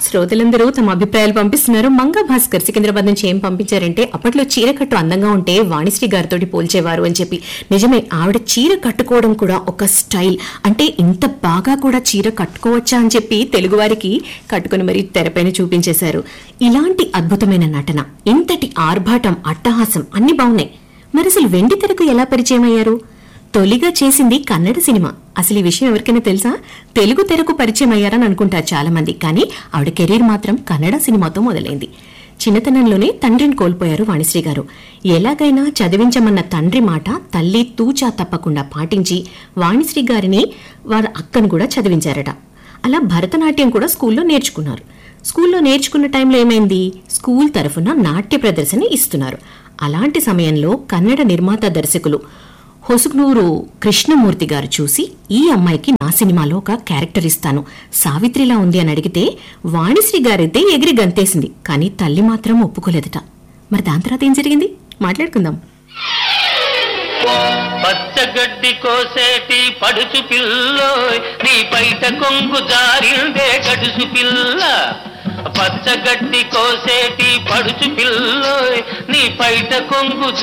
శ్రోతలందరూ తమ అభిప్రాయాలు పంపిస్తున్నారు మంగా భాస్కర్ సికింద్రాబాద్ నుంచి ఏం పంపించారంటే అప్పట్లో చీర కట్టు అందంగా ఉంటే వాణిశ్రీ గారితో పోల్చేవారు అని చెప్పి నిజమే ఆవిడ చీర కట్టుకోవడం కూడా ఒక స్టైల్ అంటే ఇంత బాగా కూడా చీర కట్టుకోవచ్చా అని చెప్పి తెలుగువారికి కట్టుకుని మరీ తెరపైన చూపించేశారు ఇలాంటి అద్భుతమైన నటన ఇంతటి ఆర్భాటం అట్టహాసం అన్ని బాగున్నాయి మరి అసలు వెండి తెరకు ఎలా పరిచయం అయ్యారు తొలిగా చేసింది కన్నడ సినిమా అసలు ఈ విషయం ఎవరికైనా తెలుసా తెలుగు తెరకు పరిచయం అయ్యారని అనుకుంటారు చాలా మంది కానీ ఆవిడ కెరీర్ మాత్రం కన్నడ సినిమాతో మొదలైంది చిన్నతనంలోనే తండ్రిని కోల్పోయారు వాణిశ్రీ గారు ఎలాగైనా చదివించమన్న తండ్రి మాట తల్లి తూచా తప్పకుండా పాటించి వాణిశ్రీ గారిని వారి అక్కను కూడా చదివించారట అలా భరతనాట్యం కూడా స్కూల్లో నేర్చుకున్నారు స్కూల్లో నేర్చుకున్న టైంలో ఏమైంది స్కూల్ తరఫున నాట్య ప్రదర్శన ఇస్తున్నారు అలాంటి సమయంలో కన్నడ నిర్మాత దర్శకులు హొసుగ్నూరు కృష్ణమూర్తి గారు చూసి ఈ అమ్మాయికి నా సినిమాలో ఒక క్యారెక్టర్ ఇస్తాను సావిత్రిలా ఉంది అని అడిగితే వాణిశ్రీ గారైతే ఎగిరి గంతేసింది కానీ తల్లి మాత్రం ఒప్పుకోలేదట మరి దాని తర్వాత ఏం జరిగింది మాట్లాడుకుందాం పచ్చగడ్డి కోసేటి పడుచు పిల్లోయ్ నీ బయట కొంగు జారిందే గడుసు పిల్ల పచ్చగడ్డి కోసేటి పడుచు పిల్లోయ్ నీ బయట కొంగు